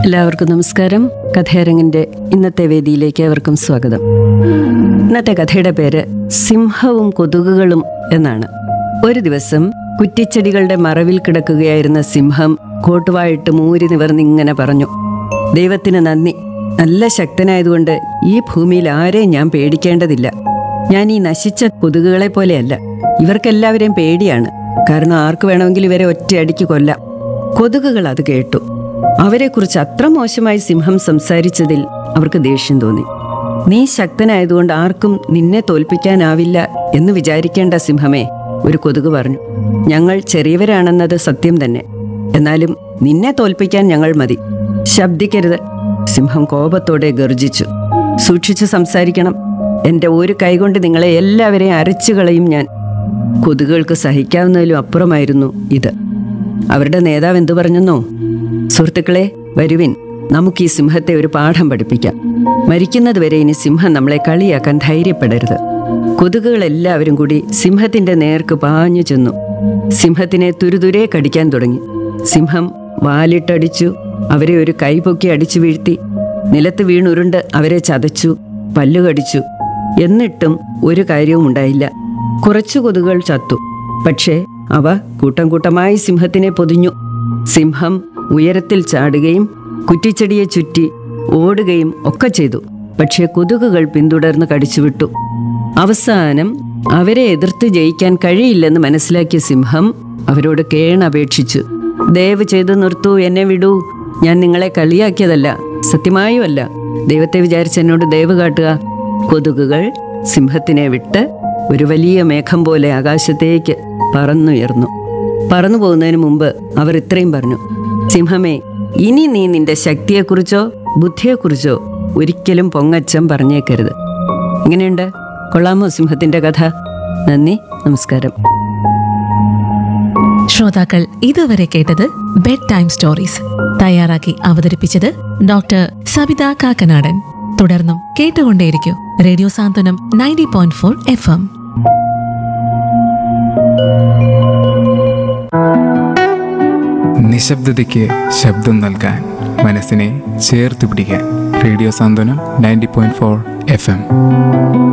എല്ലാവർക്കും നമസ്കാരം കഥയരങ്ങിന്റെ ഇന്നത്തെ വേദിയിലേക്ക് ഏവർക്കും സ്വാഗതം ഇന്നത്തെ കഥയുടെ പേര് സിംഹവും കൊതുകുകളും എന്നാണ് ഒരു ദിവസം കുറ്റിച്ചെടികളുടെ മറവിൽ കിടക്കുകയായിരുന്ന സിംഹം കോട്ടുവായിട്ട് മൂരി നിവർന്നിങ്ങനെ പറഞ്ഞു ദൈവത്തിന് നന്ദി നല്ല ശക്തനായതുകൊണ്ട് ഈ ഭൂമിയിൽ ആരെയും ഞാൻ പേടിക്കേണ്ടതില്ല ഞാൻ ഈ നശിച്ച കൊതുകുകളെ പോലെയല്ല ഇവർക്കെല്ലാവരെയും പേടിയാണ് കാരണം ആർക്ക് വേണമെങ്കിലും ഇവരെ ഒറ്റയടിക്ക് കൊല്ലാം കൊതുകുകൾ അത് കേട്ടു അവരെക്കുറിച്ച് അത്ര മോശമായി സിംഹം സംസാരിച്ചതിൽ അവർക്ക് ദേഷ്യം തോന്നി നീ ശക്തനായതുകൊണ്ട് ആർക്കും നിന്നെ തോൽപ്പിക്കാനാവില്ല എന്ന് വിചാരിക്കേണ്ട സിംഹമേ ഒരു കൊതുക് പറഞ്ഞു ഞങ്ങൾ ചെറിയവരാണെന്നത് സത്യം തന്നെ എന്നാലും നിന്നെ തോൽപ്പിക്കാൻ ഞങ്ങൾ മതി ശബ്ദിക്കരുത് സിംഹം കോപത്തോടെ ഗർജിച്ചു സൂക്ഷിച്ചു സംസാരിക്കണം എന്റെ ഒരു കൈകൊണ്ട് നിങ്ങളെ എല്ലാവരെയും അരച്ചു കളയും ഞാൻ കൊതുകുകൾക്ക് സഹിക്കാവുന്നതിലും അപ്പുറമായിരുന്നു ഇത് അവരുടെ നേതാവ് എന്തു പറഞ്ഞെന്നോ സുഹൃത്തുക്കളെ വരുവിൻ നമുക്ക് ഈ സിംഹത്തെ ഒരു പാഠം പഠിപ്പിക്കാം മരിക്കുന്നത് വരെ ഇനി സിംഹം നമ്മളെ കളിയാക്കാൻ ധൈര്യപ്പെടരുത് കൊതുകുകൾ എല്ലാവരും കൂടി സിംഹത്തിന്റെ നേർക്ക് പാഞ്ഞു ചെന്നു സിംഹത്തിനെ തുരുതുരെ കടിക്കാൻ തുടങ്ങി സിംഹം വാലിട്ടടിച്ചു അവരെ ഒരു കൈപൊക്കി അടിച്ചു വീഴ്ത്തി നിലത്ത് വീണുരുണ്ട് അവരെ ചതച്ചു പല്ലുകടിച്ചു എന്നിട്ടും ഒരു കാര്യവും ഉണ്ടായില്ല കുറച്ചു കൊതുകുകൾ ചത്തു പക്ഷേ അവ കൂട്ടം കൂട്ടമായി സിംഹത്തിനെ പൊതിഞ്ഞു സിംഹം ഉയരത്തിൽ ചാടുകയും കുറ്റിച്ചെടിയെ ചുറ്റി ഓടുകയും ഒക്കെ ചെയ്തു പക്ഷേ കൊതുകുകൾ പിന്തുടർന്ന് കടിച്ചുവിട്ടു അവസാനം അവരെ എതിർത്ത് ജയിക്കാൻ കഴിയില്ലെന്ന് മനസ്സിലാക്കിയ സിംഹം അവരോട് കേണപേക്ഷിച്ചു ദയവ് ചെയ്തു നിർത്തൂ എന്നെ വിടൂ ഞാൻ നിങ്ങളെ കളിയാക്കിയതല്ല സത്യമായും അല്ല ദൈവത്തെ വിചാരിച്ച് എന്നോട് ദയവ് കാട്ടുക കൊതുകുകൾ സിംഹത്തിനെ വിട്ട് ഒരു വലിയ മേഘം പോലെ ആകാശത്തേക്ക് പറന്നുയർന്നു പറന്നു പോകുന്നതിന് മുമ്പ് അവർ ഇത്രയും പറഞ്ഞു സിംഹമേ ഇനി നീ നിന്റെ ശക്തിയെക്കുറിച്ചോ ബുദ്ധിയെക്കുറിച്ചോ ഒരിക്കലും പൊങ്ങച്ചം പറഞ്ഞേക്കരുത് എങ്ങനെയുണ്ട് കൊള്ളാമോ സിംഹത്തിന്റെ കഥ നന്ദി നമസ്കാരം ശ്രോതാക്കൾ ഇതുവരെ കേട്ടത് ബെഡ് ടൈം സ്റ്റോറീസ് തയ്യാറാക്കി അവതരിപ്പിച്ചത് ഡോക്ടർ സബിത കാക്കനാടൻ തുടർന്നും കേട്ടുകൊണ്ടേയിരിക്കൂ radio Santhwanam ninety point four F M നിശബ്ദതയ്ക്ക് ശബ്ദം നൽകാൻ മനസ്സിനെ ചേർത്ത് പിടിക്കാൻ radio Santhwanam ninety point four F M